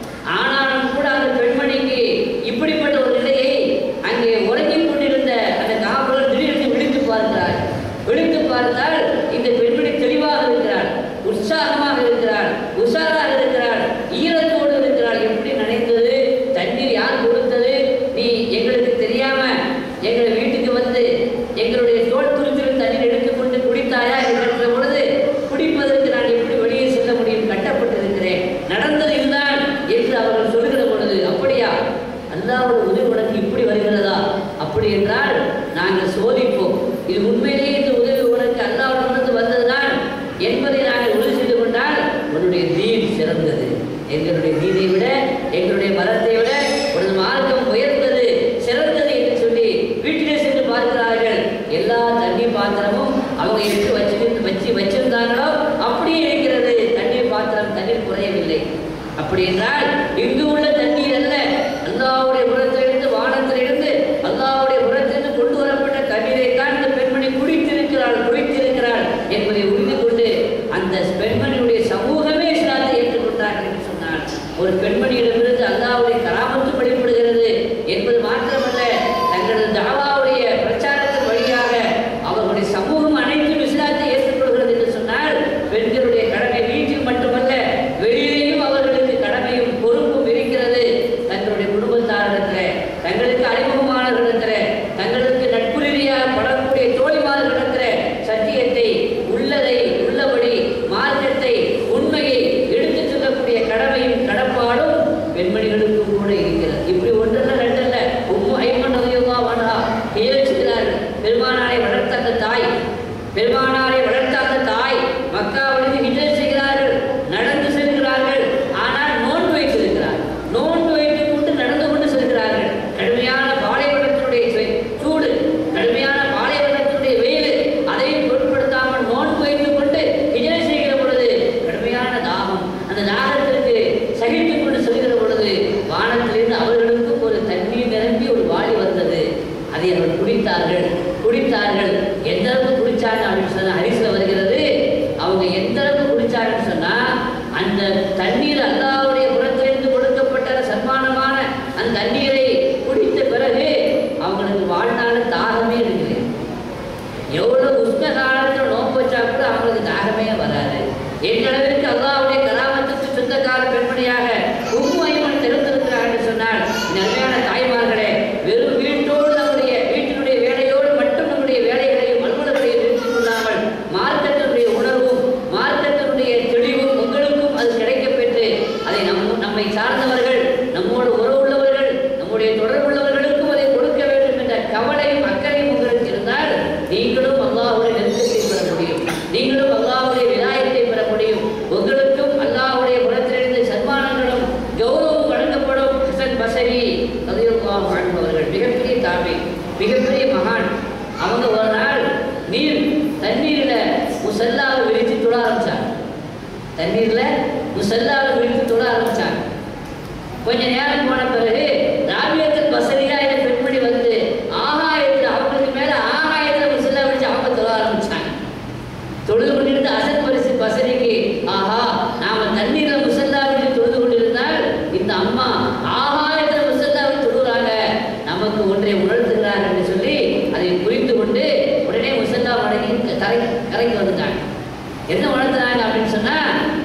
ஆனாலும் கூட அந்த பெண்மணிக்கு இப்படிப்பட்ட ஒரு நிலையை அங்கே உறங்கிக் கொண்டிருந்த அந்த காவலர் திடீரென்று விழித்து பார்த்தார் விழித்து பார்த்தால் இந்த பெண்மணி தெளிவாக இருக்கிறாள் உற்சாகமாக இருக்கிறாள் உஷாராக இருக்கிறாள் ஈரத்தோடு இருக்கிறாள் எப்படி நினைத்தது தண்ணீர் யார் கொடுத்தது நீ எங்களுக்கு தெரியாம எங்கள் வீட்டுக்கு வந்து எங்களுடைய தோல் துருத்திலும் தண்ணீர் எடுத்துக்கொண்டு குடித்தாயா என்கிற பொழுது குடிப்பதற்கு நான் எப்படி வெளியே செல்ல முடியும் கட்டப்பட்டிருக்கிறேன் நடந்தது இதுதான் என்று அவர்கள் சொல்லுகிற பொழுது அப்படியா அல்லாஹ்வுடைய உதவி உனக்கு இப்படி வருகிறதா அப்படி என்றால் நாங்கள் சோதிப்போம் இது உண்மையிலேயே இந்த உதவி உனக்கு அல்லாஹ்விடமிருந்து வந்ததுதான் என்பதை நாங்கள் உறுதி செய்து கொண்டால் உன்னுடைய தீன் சிறந்தது எங்களுடைய தீனை விட எங்களுடைய மதத்தை விட உனது மார்க்கம் உயர்ந்தது சிறந்தது என்று சொல்லி வீட்டிலே சென்று பார்க்கிறார்கள் எல்லா தண்ணி பாத்திரமும் அவங்க எடுத்து வச்சு வச்சு வச்சிருந்தாங்களோ அப்படியே இருக்கிறது தண்ணீர் பாத்திரம் தண்ணீர் குறையவில்லை அப்படி என்றால் இங்கு உள்ள தண்ணீர் அல்ல அல்லாவுடைய புறத்திலிருந்து வானத்திலிருந்து அல்லாவுடைய புறத்திலிருந்து கொண்டு வரப்பட்ட தண்ணீரை தான் இந்த பெண்மணி குடித்திருக்கிறாள் குடித்திருக்கிறாள் என்பதை உறுதி கொண்டு அந்த பெண்மணியுடைய சமூகமே இஸ்லாத்தை ஏற்றுக்கொண்டார்கள் என்று சொன்னார் ஒரு பெண்மணியிடமிருந்து அல்லாவுடைய கராமத்து வெளிப்படுகிறது என்பது மாத்திரமல்ல தங்களது தாவாவுடைய பிரச்சாரத்தின் வழியாக அவர்களுடைய சமூகம் அனைத்தும் இஸ்லாத்தை ஏற்றுக்கொள்கிறது என்று சொன்னால் பெண்களுடைய கடமை வீட்டில் மட்டுமல்ல வெளியிலேயும் அவர்களுக்கு கடமையும் பொறுப்பும் இருக்கிறது தங்களுடைய குடும்பத்தாரிடத்தில் தங்களுக்கு அறிமுகமானவர்களிடத்தில் தங்களுக்கு நட்பு ரீதியாக படக்கூடிய தோழிமார்களிடத்தில் சத்தியத்தை உள்ளதை உள்ளபடி மார்க்கத்தை உண்மையை எடுத்துச் சொல்லக்கூடிய கடமையும் கடப்பாடும் பெண்மணிகளுக்கும் கூட இருக்கிறது இப்படி ஒன்றல்ல ரெண்டல்ல உம்மு ஐமன் நதியுமா வண்டா கேள்விக்கிறார்கள் பெருமானாரை வளர்த்த அந்த தாய் பெருமானாரை வளர்த்த அந்த தாய் மக்காவிலிருந்து ஹிஜர் செய்கிறார்கள் நடந்து செல்கிறார்கள் ஆனால் நோன்பு வைத்திருக்கிறார்கள் நோன்பு வைத்துக் கொண்டு நடந்து கொண்டு செல்கிறார்கள் கடுமையான பாலைவனத்தினுடைய சு- சூடு கடுமையான பாலைவனத்தினுடைய வெயில் அதையும் பொருட்படுத்தாமல் நோன்பு வைத்துக் கொண்டு ஹிஜர் செய்கிற பொழுது கடுமையான தாகம் அந்த தாகத்திற்கு சகித்துக் கொண்டு செல்கிற பொழுது வானத்திலிருந்து அவர்களுக்கும் ஒரு தண்ணீர் நிரம்பி ஒரு வாளி வந்தது அதை அவர்கள் குடித்தார்கள் குடித்தார்கள் எந்த சொன்ன காலத்தில் நோன்பு வச்சா கூட அவங்களுக்கு தாகமே வராது எங்களவிற்கு அல்லாவுடைய கலாமத்துக்கு சொந்தக்கார பெண்மணியாக உண்மையுடன் திறந்திருக்கிறார் என்று சொன்னால் நன்மையான தாய்மார்களே வெறும் வீட்டோடு நம்முடைய வீட்டினுடைய வேலையோடு மட்டும் நம்முடைய வேலைகளையும் அலுவலர்களையும் நிறுத்திக் கொள்ளாமல் மார்க்கத்தினுடைய உணர்வும் மார்க்கத்தினுடைய தெளிவும் உங்களுக்கும் அது கிடைக்கப் பெற்று அதை நம் நம்மை சார்ந்தவர்கள் நம்மோடு உறவு உள்ளவர்கள் நம்முடைய தொடர்புள்ளவர்களுக்கும் அதை கொடுக்க வேண்டும் என்ற கவலையும் அக்கறையும் உங்களுக்கு இருந்தால் நீங்களும் அல்லாஹ்வுடைய நெருக்கத்தை பெற முடியும் நீங்களும் அல்லாஹ்வுடைய விநாயகத்தை பெற முடியும் உங்களுக்கும் அல்லாஹ்வுடைய குணத்திலிருந்து சன்மானங்களும் கௌரவம் வழங்கப்படும் ஹசன் பசரி ரலியல்லாஹு அன்ஹு அவர்கள் மிகப்பெரிய தாபி மிகப்பெரிய மகான் அவங்க ஒரு நாள் நீர் தண்ணீர்ல முசல்லாவை விரித்து தொட ஆரம்பிச்சாங்க தண்ணீர்ல முசல்லாவை விரித்து தொட ஆரம்பிச்சாங்க கொஞ்ச நேரம் போன பிறகு ராபியத்தில் பசரியா என்ற பெண்மணி வந்து ஆகாயத்தில் அவங்களுக்கு மேல ஆகாயத்தில் முசல்லா விரிச்சு அவங்க தொட ஆரம்பிச்சாங்க தொழுது கொண்டிருந்த அசன் பரிசு பசரிக்கு ஆஹா நாம தண்ணீர்ல முசல்லாவில் தொழுது கொண்டிருந்தால் இந்த அம்மா ஆகாயத்துல முசல்லாவில் தொழுகிறாங்க நமக்கு ஒன்றை உணர்த்துகிறார் என்று சொல்லி அதை புரிந்து கொண்டு உடனே முசல்லா மடங்கி கரை கரைக்கு வந்துட்டாங்க என்ன உணர்த்துறாங்க அப்படின்னு சொன்னா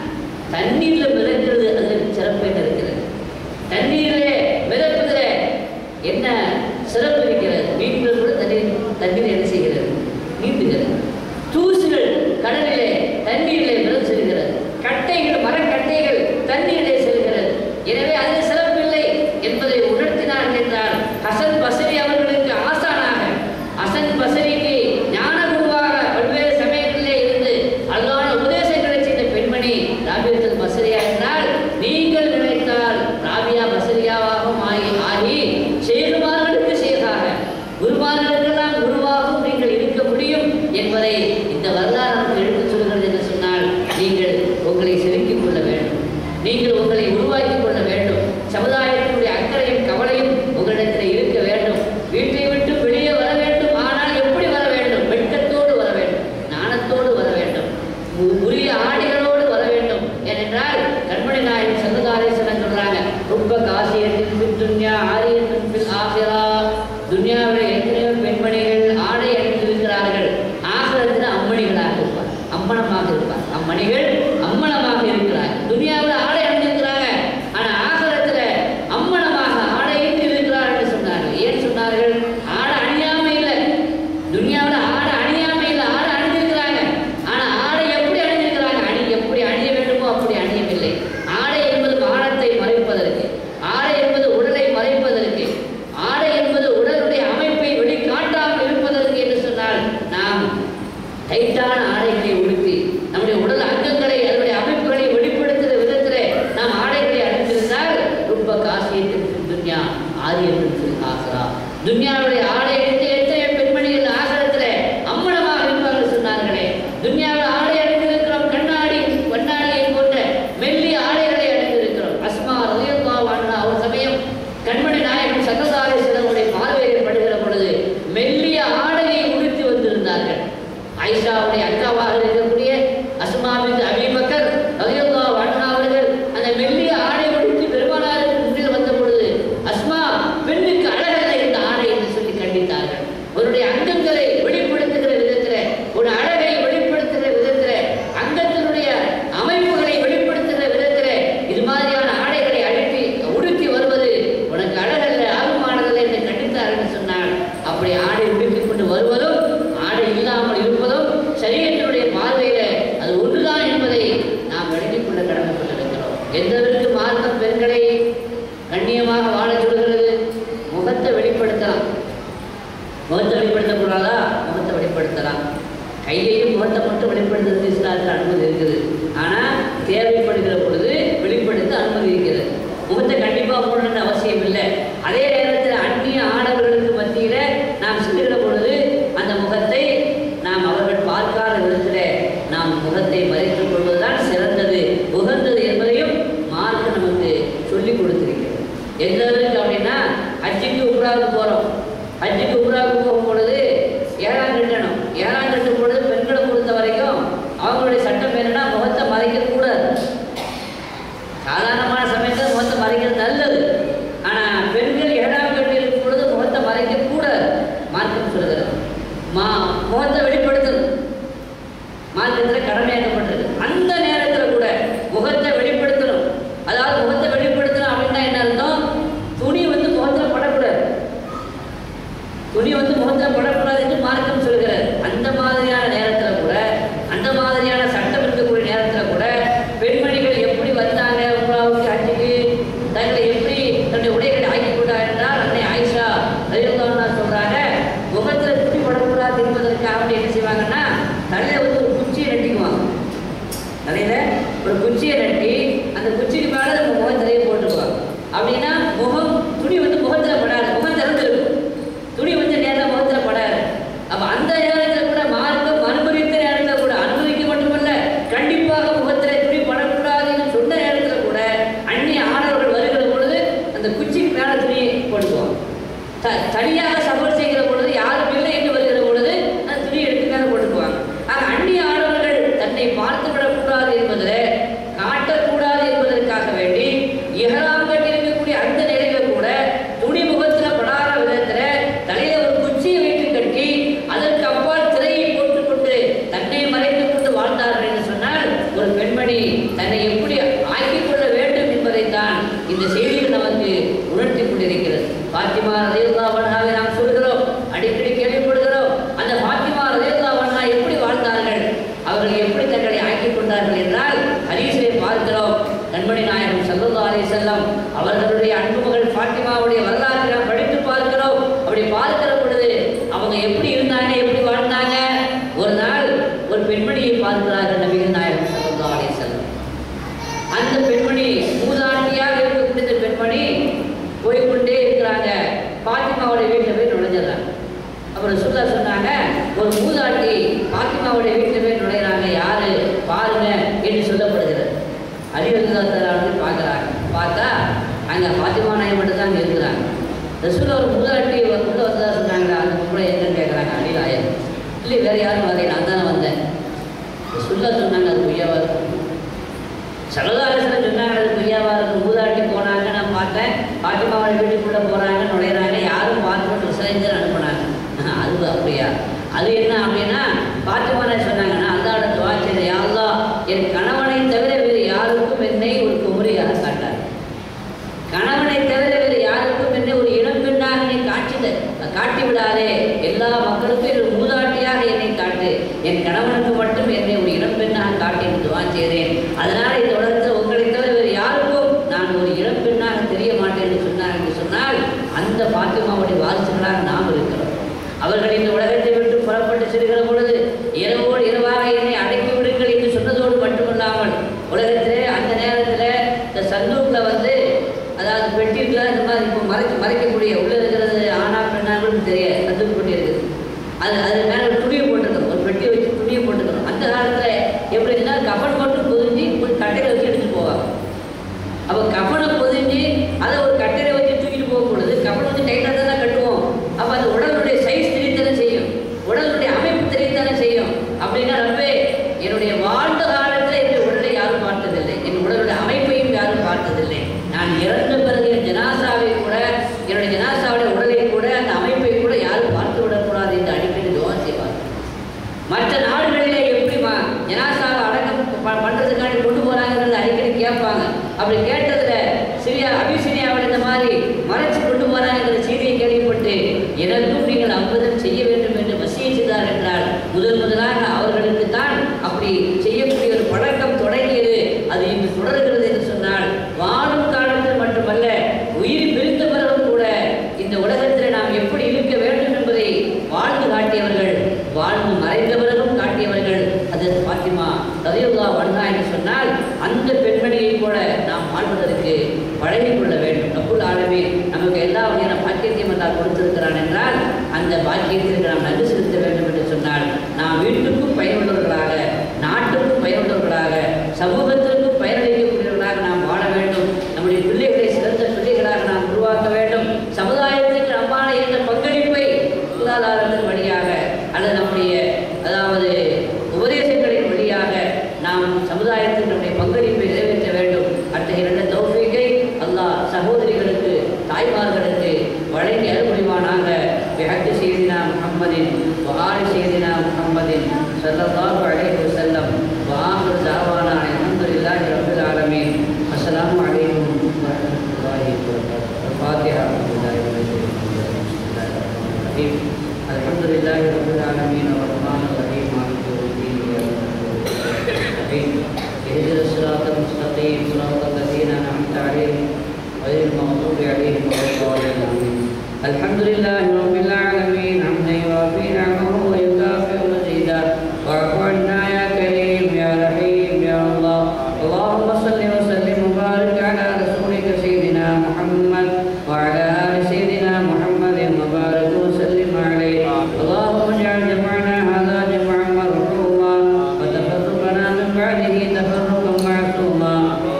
தண்ணீர்ல மிதக்கிறது அது சிறப்பு என்ன இருக்கிறது தண்ணீரிலே மிதப்பதுல என்ன சிறப்பு இருக்கிறது மீன்கள் கூட தண்ணீர் தண்ணீர் என்ன செய்கிறது நீந்துகிறது தூசுகள் கடலிலே தண்ணீரிலே மிதந்து செல்கிறது கட்டைகள் மரக்கட்டைகள் தண்ணீரிலே செல்கிறது எனவே அதில் சிறப்பு இல்லை என்பதை உணர்த்தினார் என்றால் ஹசன் பசரி அவர்களுக்கு ஆசானாக ஹசன் பசரிக்கு ஞான குருவாக பல்வேறு சமயங்களிலே இருந்து அழகான உபதேசங்களை செய்த பெண்மணி ராபியத்தில் பசரியா என்றால் நீங்கள் நினைத்தால் ராபியா பசரியாவாகவும் ஆகி ஆகி சேகுமார்களுக்கு சேகாக குருமார்களுக்கெல்லாம் குருவாகவும் நீங்கள் இருக்க முடியும் என்பதை இந்த வரலாறு நமக்கு எடுத்துச் சொல்கிறது என்று சொன்னால் நீங்கள் உங்களை செதுக்கிக் கொள்ள வேண்டும் நீங்கள் உங்களை உருவாக்கிக் கொள்ள வேண்டும் சமுதாயத்தினுடைய அக்கறையும் கவலையும் உங்களிடத்தில் இருக்க வேண்டும் வீட்டை விட்டு வெளியே வர வேண்டும் ஆனால் எப்படி வர வேண்டும் வெட்கத்தோடு வர வேண்டும் நாணத்தோடு வர வேண்டும் உ- உரிய ஆடைகளோடு வர வேண்டும் ஏனென்றால் கண்மணி நாயகம் சங்ககாரேஸ்வரன் சொல்றாங்க ரொம்ப காசியத்தின் பின் துன்யா ஆரியத்தின் பின் ஆசிரா துன்யாவில் எத்தனையோ பெண்மணிகள் ஆடை அணிந்திருக்கிறார்கள் ஆசிரத்தில் அம்மணிகளாக இருப்பார் அம்மனமாக இருப்பார் அம்மணிகள் அம்மனமாக இருக்கிறார்கள் துன்யாவில் ஆடை அணிந்திருக்கிறாங்க ஆனா ஆசிரத்தில் அம்மனமாக ஆடையிட்டு இருக்கிறார்கள் என்று சொன்னார்கள் ஏன் சொன்னார்கள் ஆடை அணியாம இல்லை துனியாவில் ஆடை அணியாம இல்லை ஆடை அணிஞ்சிருக்கிறாங்க ஆனா ஆடை எப்படி அணிஞ்சிருக்கிறாங்க அணி எப்படி அணிய வேண்டுமோ அப்படி அணியவில்லை ஆடை என்பது மானத்தை மறைப்பதற்கு ஆடை என்பது உடலை மறைப்பதற்கு ஆடை என்பது உடலுடைய அமைப்பை வெளிக்காட்டாமல் இருப்பதற்கு என்று சொன்னால் நாம் டைட்டான ஆடைகளை உடுத்தி நம்முடைய உடல் அங்கங்களை அதனுடைய அமைப்புகளை வெளிப்படுத்துகிற விதத்திலே நாம் ஆடைகளை அணிந்திருந்தால் ரொம்ப காசியத்தின் துன்யா ஆரியத்தின் ஆசரா துன்யாவுடைய ஆடை அணிந்து எத்தனை பெண்மணிகள் ஆசரத்திலே அம்மனமாக இருப்பார்கள் சொன்னார்களே துன்யாவில் ஆடை அணிந்திருக்கிறோம் கண்ணாடி கண்ணாடியை போன்ற மெல்லிய ஆடைகளை அணிந்திருக்கிறோம் அஸ்மா ரலியல்லா அன்ஹா ஒரு சமயம் கண்மணி நாயகம் சக்கரதாரேஸ்வரனுடைய பார்வையில் படுகிற பொழுது மெல்லிய ஆடையை உடுத்தி வந்திருந்தார்கள் ஆயிஷாவுடைய அக்காவாக இருக்கக்கூடிய அஸ்மாவின் அபிபக்கர் ரலியல்லா அன்ஹா அவர்கள் அந்த மெல்லிய ஆடை உடுத்தி பெருமானாருக்கு முன்னில் வந்த பொழுது அஸ்மா பெண்ணுக்கு அழகல்ல இந்த ஆடை என்று சொல்லி கண்டித்தார்கள் உன்னுடைய அங்கங்களை வெளிப்படுத்துகிற விதத்தில் ஒரு அழகை வெளிப்படுத்துகிற விதத்தில் அங்கத்தினுடைய அமைப்புகளை வெளிப்படுத்துகிற விதத்தில் இது மாதிரியான ஆடைகளை அழுத்தி உடுத்தி வருவது உனக்கு அழகல்ல ஆகுமானதல்ல என்று கண்டித்தார் என்று சொன்னால் அப்படி ஆடை உடுத்திக் கொண்டு வருவதும் ஆடை இல்லாமல் இருப்பதும் சரீரத்தினுடைய பார்வையில அது ஒன்றுதான் என்பதை நாம் விளங்கிக் கொள்ள கடமைப்பட்டிருக்கிறோம் எந்தவிற்கு மார்க்கம் பெண்களை கண்ணியமாக வாழச் சொல்கிறது முகத்தை வெளிப்படுத்தலாம் முகத்தை வெளிப்படுத்தக்கூடாதா முகத்தை வெளிப்படுத்தலாம் கையையும் முகத்தை மட்டும் வெளிப்படுத்துறது இஸ்லாத்தில் அனுமதி இருக்குது ஆனால் தேவைப்படுகிற பொழுது வெளிப்படுத்த அனுமதி இருக்கிறது முகத்தை கண்டிப்பாக மூடணும்னு அவசியம் இல்லை அதே நேரத்தில் அந்நிய ஆடவர்களுக்கு மத்தியில் நாம் செல்லுகிற பொழுது அந்த முகத்தை நாம் அவர்கள் பார்க்காத விதத்தில் நாம் முகத்தை மறைத்துக் கொள்வதுதான் சிறந்தது உகந்தது என்பதையும் மார்க் நமக்கு சொல்லிக் கொடுத்திருக்கிறது எந்த அளவுக்கு அப்படின்னா ஹஜ்ஜுக்கு உம்ராவுக்கு போகிறோம் ஹஜ்ஜுக்கு உம்ராவுக்கு போகும் பொழுது ஏழாம் கட்டணும் ஏழாம் கட்டும் பொழுது பெண்களை பொறுத்த வரைக்கும் அவங்களுடைய சட்டம் என்னன்னா முகத்தை மறைக்க கூடாது சாதாரணமான சமயத்தில் முகத்தை மறைக்கிறது நல்லது ஆனால் பெண்கள் ஏழாம் கட்டு இருக்கும் பொழுது முகத்தை மறைக்க கூடாது மார்க்கம் சொல்கிறது மா முகத்தை வெளிப்படுத்தணும் ரசூல்லா சொன்னாங்க அது பொய்யாவா இருக்கும் சரதாரசன் சொன்னாங்க அது பொய்யாவா இருக்கும் ஊதாட்டி போனாங்க நான் பார்த்தேன் பாட்டிமாவோட வீட்டுக்குள்ளே போகிறாங்க நுழையிறாங்க யாரும் பார்த்து மெசேஞ்சர் அனுப்புனாங்க அது அப்படியா அது என்ன அப்படின்னா பாத்திமானே சொன்னாங்கன்னா அல்லாட துவா செய்த யாழ்லா என் கணவனை தவிர வேறு யாருக்கும் என்னை ஒரு குமரியாக காட்டார் கணவனை தவிர வேறு யாருக்கும் என்னை ஒரு இளம் பெண்ணாக நீ காட்சி காட்டி விடாதே எல்லா மக்களுக்கும் ஒரு மூதாட்டியாக என்னை காட்டு என் கணவனுக்கு மட்டும் என்னை ஒரு இளம் பெண்ணாக காட்டி என்று துவா செய்தேன் அதனால் இந்த உலகத்தில் உங்களை தவிர வேறு யாருக்கும் நான் ஒரு இளம் பெண்ணாக தெரிய மாட்டேன் என்று சொன்னார் என்று சொன்னால் அந்த பாத்திமாவுடைய வாரிசுகளாக நாம் இருக்கிறோம் அவர்கள் இந்த உலகத்தை விட்டு புறப்பட்டு செல்கிற பொழுது இரவோடு இரவாக என்னை அடக்கி விடுங்கள் என்று சொன்னதோடு மட்டுமல்லாமல் உலகத்திலே அந்த நேரத்தில் இந்த சந்தூக்கில் வந்து அதாவது பெட்டியில் இந்த மாதிரி இப்போ மறைக்க மறைக்கக்கூடிய உள்ளே இருக்கிறது ஆனா பெண்ணாங்களும் தெரியாது சந்தூக்கு பெட்டி இருக்குது அது அது மேலே ஒரு துணியை போட்டுக்கணும் ஒரு பெட்டியை வச்சு துணியை போட்டுக்கணும் அந்த காலத்தில் எப்படி இருந்தால் கப்பன் போட்டு பொதிஞ்சு ஒரு கட்டையில் வச்சு எடுத்துட்டு போவாங்க அப்போ கப்பனை பொதிஞ்சு அதை ஒரு கட்டையில வச்சு தூக்கிட்டு போகும் பொழுது கப்பனை வந்து டைட்டாக தான் கட்டுவோம் அப்போ அந்த உடலுடைய சைஸ் தெரியத்தானே செய்யும் உடலுடைய அமைப்பு தெரியத்தானே செய்யும் அப்படின்னா ரப்பே என்னுடைய வாழ்ந்த காலத்தில் என்னுடைய உடலை யாரும் பார்த்ததில்லை என் உடலுடைய அமைப்பையும் யாரும் பார்த்ததில்லை நான் இறந்த பிறகு என் ஜனாசாவை கூட என்னுடைய ஜனாசாவுடைய உடலை கூட அந்த அமைப்பை கூட யாரும் பார்த்து விடக்கூடாது என்று அடிக்கடி துவா செய்வார் மற்ற நாடுகளிலே எப்படி மா- ஜனாசாவை அடக்கம் ப- பண்றதுக்காண்டி கொண்டு போறாங்கிறது அடிக்கடி கேட்பாங்க அப்படி கேட்டதுல சிரியா அபிசினியாவில் இந்த மாதிரி மறைச்சு கொண்டு போறாங்கிற செய்தியை கேள்விப்பட்டு எனக்கும் நீங்கள் அம்பதம் செய்ய வேண்டும் என்று வசிய செய்தார் என்றால் முதல் முதலாக அவர்களுக்கு தான் அப்படி செய்யக்கூடிய ஒரு பழக்கம் தொடங்கியது அது இங்கு தொடர்கிறது என்று சொன்னால் வாழும் காலத்தில் மட்டுமல்ல உயிர் பிரிந்த பிறகும் கூட இந்த உலகத்தில் நாம் எப்படி இருக்க வேண்டும் என்பதை வாழ்ந்து காட்டியவர்கள் வாழ்ந்து மறைந்த பிறகும் காட்டியவர்கள் அது பாத்திமா ரதியுல்லா வண்ணா என்று சொன்னால் அந்த பெண்மணியை போல நாம் வாழ்வதற்கு பழகிக் கொள்ள வேண்டும் அப்புல் ஆலமே நமக்கு எல்லா வகையான பாக்கியத்தையும் எல்லாம் கொடுத்திருக்கிறான் என்றால் அந்த பாக்கியத்திற்கு நாம் நன்றி செலுத்த வேண்டும் என்று சொன்னால் நாம் வீட்டுக்கும் பயனுள்ளவர்களாக நாட்டுக்கும் பயனுள்ளவர்களாக சமூகத்திற்கும் பயனளிக்கக்கூடியவர்களாக நாம் வாழ வேண்டும் நம்முடைய பிள்ளைகளை சிறந்த பிள்ளைகளாக நாம் உருவாக்க வேண்டும் சமுதாயத்திற்கு நம்மால என்ற பங்களிப்பை பொருளாதாரத்தின் வழியாக அல்லது நம்முடைய அதாவது உபதேசங்களின் வழியாக நாம் சமுதாயத்தில் நம்முடைய பங்களிப்பை நிறைவேற்ற வேண்டும் அத்தகைய இரண்டு தௌஃபீகை அல்லாஹ் சகோதரிகளுக்கு தாய்மார்களுக்கு வழங்கி அருள்புரிவானாக பிஹக்கு செய்தினா முகம்மதின் வஹாரி செய்தினா முகம்மதின் ஸல்லல்லாஹு அலைஹி வஸல்லம் வஆஹிரு தஅவானா அல்ஹம்துலில்லாஹி ரப்பில் ஆலமீன் அஸ்ஸலாமு அலைக்கும் வரஹ்மத்துல்லாஹி வபரகாத்துஹு ஃபாத்திஹா الحمد لله رب العالمين الرحمن الرحيم مالك يوم الدين إياك اهدنا الصراط المستقيم صراط الذين أنعمت عليهم غير المغضوب عليهم ولا الضالين آمين. الحمد لله رب العالمين حمدا يوافي نعمه ويكافئ مزيدا واعف عنا يا كريم يا رحيم يا الله اللهم صل وسلم وبارك على رسولك سيدنا محمد وعلى ال سيدنا محمد وبارك وسلم عليه اللهم اجعل جمعنا هذا جمعا مرحوما وتفرقنا من بعده تفرقا معصوما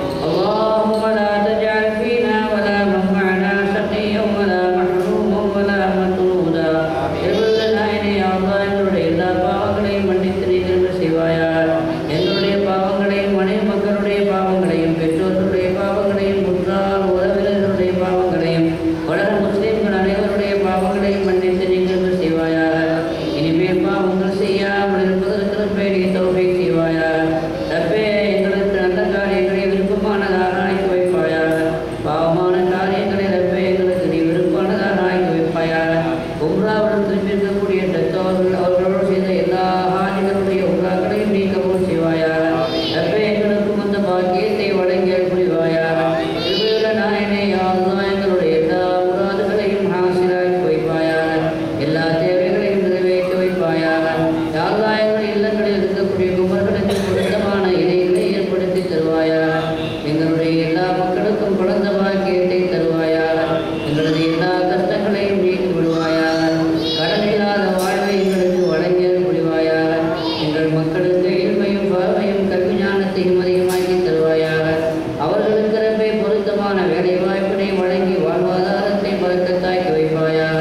اللهم لا تجعل فينا ولا من معنا شقيا ولا محروما ولا مطرودا எங்களுடைய இனி அல்லா எங்களுடைய எல்லா பாவங்களையும் மன்னித்து நீ திரும்ப செய்வாயா எங்களுடைய பாவங்களையும் மனைவி மக்களுடைய பாவங்களையும் பெற்றோர்களுடைய பாவங்களையும் முற்றார் உறவினர்களுடைய பாவங்களையும் உலக முஸ்லிம்கள் அனைவருடைய பாவங்களையும் மன்னித்து நீ திரும்ப செய்வாயா இனிமேல் பாவங்கள் செய்யாமல் இருப்பதற்கு பேடி தௌஃபீ செய்வாயா ரப்பே எங்களுக்கு நல்ல காரியங்களை விருப்பமானதாக ஆக்கி வைப்பாயாக பாவமான காரியங்களை ரப்பே எங்களுக்கு நீ விருப்பமானதாக ஆக்கி வைப்பாயாக உம்ராவுடன் திரும்பியிருக்கக்கூடிய தத்தவர்கள் அவர்களோடு செய்த எல்லா ஹாஜிகளுடைய உம்ராக்களையும் நீ கபூல் செய்வாயாக ரப்பே எங்களுக்கும் அந்த பாக்கியத்தை வழங்கி புரிவாயாக திருவிழா நாயனே யாழ்லா எங்களுடைய எல்லா முராதுகளையும் ஹாசிலாக்கி வைப்பாயாக எல்லா தேவைகளையும் நிறைவேற்றி வைப்பாயாக யாழ்லா எங்கள் இல்லங்களில் இருக்கக்கூடிய குமர்களுக்கு பொருத்தமான இடைகளை ஏற்படுத்தி தருவாயாக எங்களுடைய எல்லா மக்களுக்கும் குழந்த பாக்கியத்தை தருவாயாக எங்களது எல்லா கஷ்டங்களையும் நீக்கி விடுவாயாக கடன் இல்லாத வாழ்வை எங்களுக்கு வழங்கி புரிவாயாக எங்கள் மக்களுக்கு இல்மையும் பார்வையும் கல்வி ஞானத்தையும் அதிகமாக்கி தருவாயாக அவர்களுக்கு ரப்பே பொருத்தமான வேலை வாய்ப்பினை வழங்கி வாழ்வாதாரத்தை பழக்கத்தாக்கி வைப்பாயாக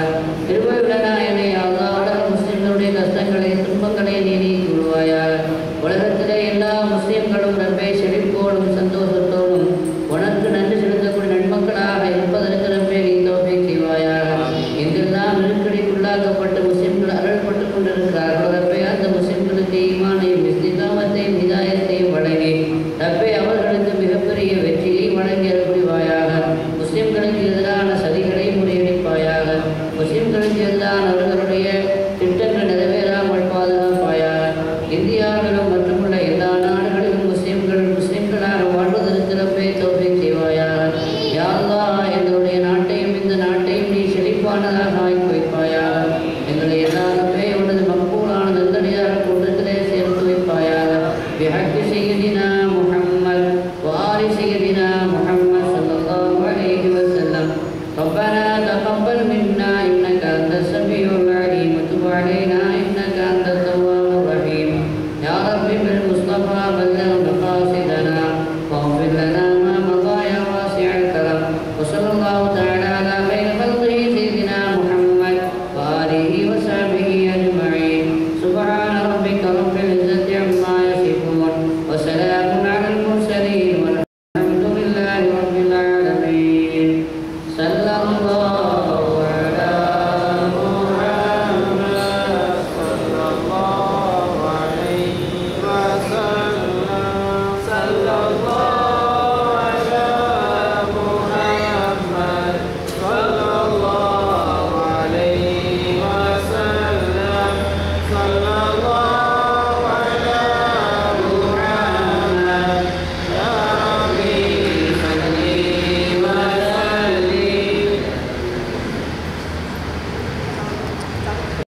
திருவள்ளுவனாயனை அல்லாவுடன் முஸ்லிம்களுடைய கஷ்டங்களை துன்பங்களை நீ நீக்கி விடுவாயாக உலகத்திலே எல்லா இந்தியாவிலும்